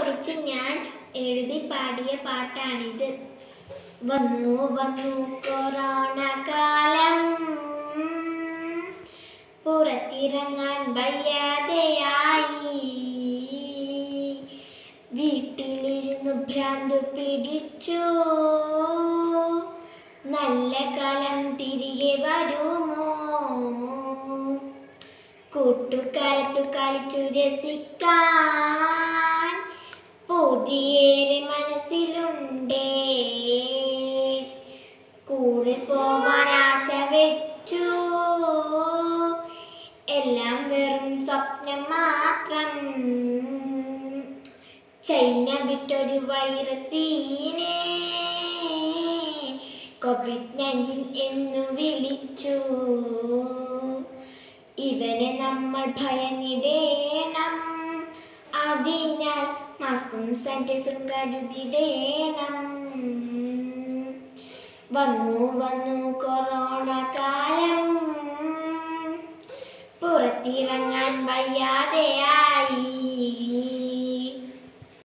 കുറിച്ച് ഞാൻ എഴുതി പാടിയ പാട്ടാണിത് വന്നു വന്നു കൊറോണ കാലം പുറത്തിറങ്ങാൻ വയ്യാതെയായി വീട്ടിലിരുന്നു ഭ്രാന്ത് പിടിച്ചു നല്ല കാലം തിരികെ വരുമോ കൂട്ടുകാലത്തു കളിച്ചു രസിക്കാൻ പുതിയേറെ മനസ്സിലുണ്ടേ സ്കൂളിൽ പോവാൻ ആശ വെച്ചു എല്ലാം വെറും സ്വപ്നം മാത്രം ചൈന വിട്ടൊരു വൈറസീനെ കോവിഡ് നയൻറ്റീൻ എന്നു വിളിച്ചു ഇവനെ നമ്മൾ ഭയന്നിടേണം അതിനാൽ മാസ്കും സാനിറ്റൈസറും കരുതിടേണം വന്നു വന്നു കൊറോണ കാലം പുറത്തിറങ്ങാൻ വയ്യാതെയായി